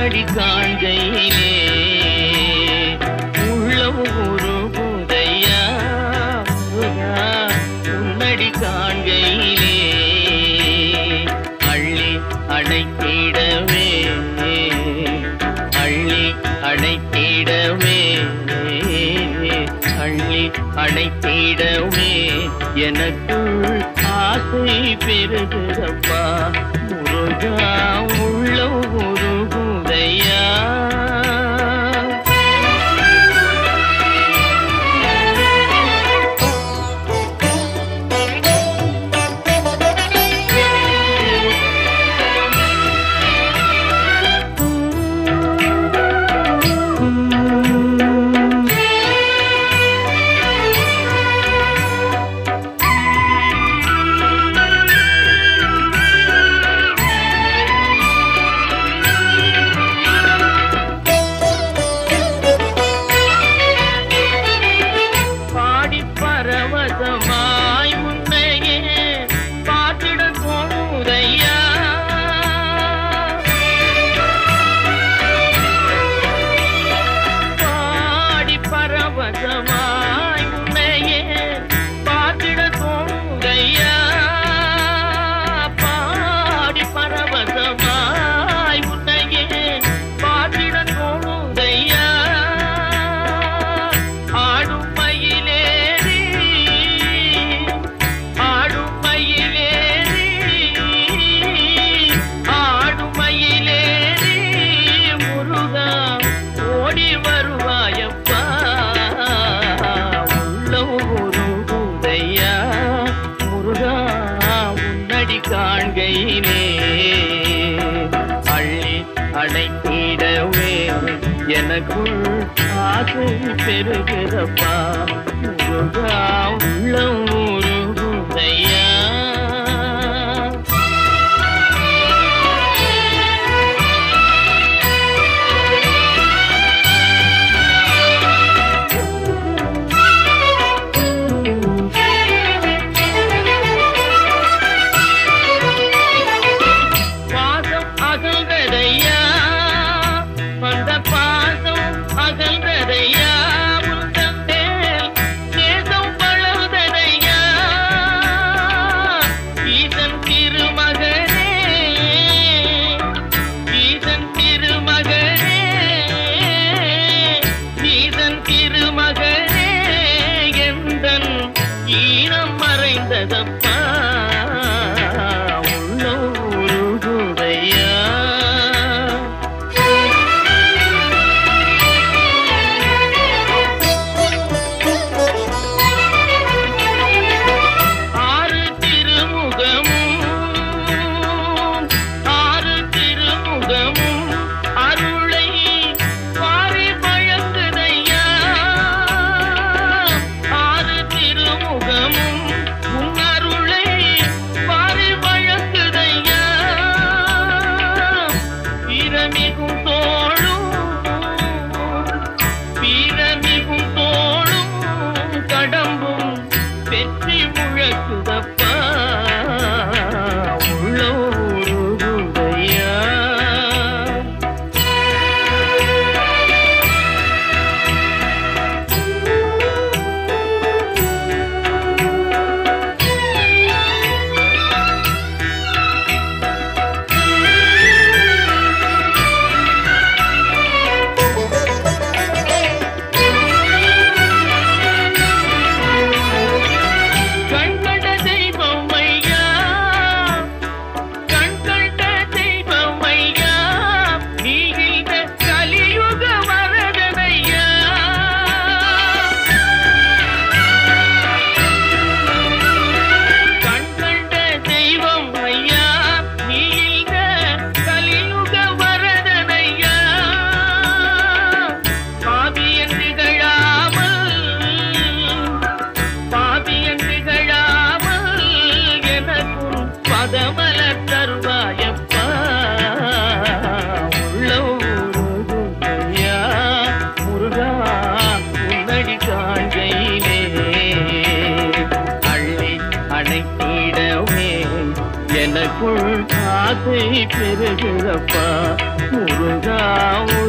உன்னடி காண்கையிலே உள்ளம் ஒரு புதையா முருகா உன்னடி காண்கையிலே அள்ளி அடைத்திடவே அள்ளி அடைத்திடவே அள்ளி அடைத்திடவே எனக்குள் ஆசை பெருகிறப்பா முருகா உள்ளம் ஒரு புதையா பாடி பரவசமாய் உன்னையே பார்த்திட தோணுதையா பாடி பரவசமாய் உன்னையே பார்த்திட தோணுதையா பாடி பரவசமாய் உன்னையே பார்த்திட தோணுதையா ஆடும் மயிலேறி ஆடும் மயிலேறி ஆடும் மயிலேறி முருகா ஓடி வருவாயப்பா உள்ளம் ஒரு உதையா முருகா உன்னடி காண்கையிலே அள்ளி அடைத்திடவே எனக்குள் ஆசை பெருகிறப்பா முருகா உள்ளம் ஒரு உதையா பாசம் அகல்றதையா வந்த பாசம் அகல்றதையா உந்தன் மேல் நேசம் வளர்ந்ததையா ஈசன் திருமகனே ஈசன் திருமகனே ஈசன் திருமகனே எந்தன் ஈனம் மறைந்ததப்பா உள்ளம் உருகுதையா ஆறு திருமுகமும் ஆறு திருமுகமும் அருளை பாரி வழங்குதையா ஆறு திருமுகமும் உன் அருளை பாரி வழங்குதையா பிரமிகும் தோளும் பிரமிகும் தோளும் கடம்பும் வெற்றி முழக்குதப்பா உள்ள உருகுதையா கண்கண்ட தெய்வம் ஐயா கண்கண்ட தெய்வம் ஐயா நீ இந்த கலியுக வரதனையா கண்கண்ட தெய்வம் ஐயா நீ இந்த கலியுக வரதனையா பாவியன் திகழாமல் பாவியன் திகழாமல் எனக்கும் பதமல தருவாயப்பா உள்ள உருகுதையா முருகா உன்னடி காண்கையிலே அள்ளி அடைத்திடவே எனக்குள் ஆசை பெருகிறப்பா முருகா